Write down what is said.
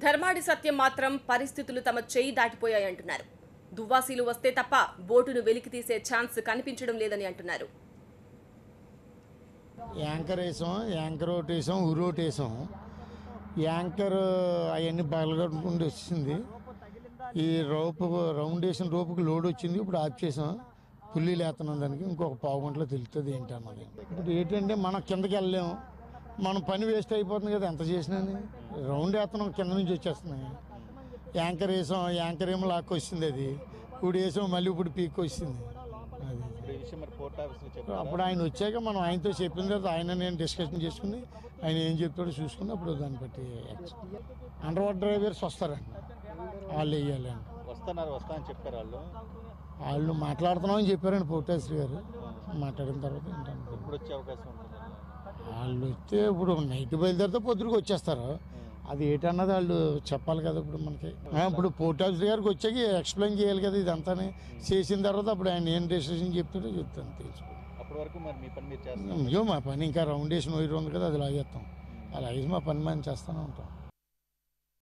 ధర్మాడి సత్యం మాత్రం పరిస్థితులు తమ చేయి దాటిపోయాయంటున్నారు దువ్వాసీలు వస్తే తప్ప బోటును వెలికి తీసే ఛాన్స్ కనిపించడం లేదని అంటున్నారు యాంకర్ వేసాం యాంకర్ ఒకటి వేసాం ఉరు ఒకటి వేసాం యాంకర్ అవన్నీ బలగొట్టుకుంటూ వచ్చింది ఈ రోపు రౌండ్ వేసిన రోపుకి లోడ్ వచ్చింది ఇప్పుడు ఆఫ్ చేసాం పుల్లి లేతున్నాం దానికి ఇంకొక పావు గంటలో తెలుస్తుంది ఏంటి అన్నది ఇప్పుడు ఏంటంటే మనం కిందకి వెళ్ళలేము మన పని వేస్ట్ అయిపోతుంది కదా ఎంత చేసినా రౌండ్ వేస్తున్నాం కింద నుంచి వచ్చేస్తున్నాయి యాంకర్ వేసాం యాంకర్ ఏమో లాక్కి వచ్చింది అది ఇప్పుడు వేసాం మళ్ళీ ఇప్పుడు పీక్ వచ్చింది అది ఇప్పుడు ఈ విషయం మరి పోర్ట్ ఆఫీస్లో చెప్పారు అప్పుడు ఆయన వచ్చాక మనం ఆయనతో చెప్పిన తర్వాత ఆయన నేను డిస్కషన్ చేసుకుని ఆయన ఏం చెప్తాడో చూసుకుని అప్పుడు దాన్ని బట్టి అండర్ వాటర్ డ్రైవర్స్ వస్తారండి వాళ్ళు వేయాలి అండి వస్తున్నారు వస్తా అని చెప్పారు వాళ్ళు వాళ్ళు మాట్లాడుతున్నామని చెప్పారండి పోటేశ్వరి గారు మాట్లాడిన తర్వాత ఏంటంటే ఎప్పుడు వచ్చే అవకాశం ఉంటుంది వాళ్ళు వస్తే ఇప్పుడు నైట్ బయలుదేరితే పొద్దురికి వచ్చేస్తారు అది ఏంటన్నది వాళ్ళు చెప్పాలి కదా ఇప్పుడు మనకి ఆ, ఇప్పుడు పోర్ట్ ఆఫీసర్ గారికి వచ్చాక ఎక్స్ప్లెయిన్ చేయాలి కదా ఇదంతా చేసిన తర్వాత అప్పుడు ఆయన ఏం డెసిషన్ చెప్తాడో చెప్తాను తెలుసుకో అప్పటి వరకు మరి మీ పని మీరు చేస్తారు అయ్యో మా పని ఇంకా రౌండ్ వేసిన వైర్ ఉంది కదా అది లాగేస్తాం అలా వేసి మా పని మనం చేస్తూనే ఉంటాం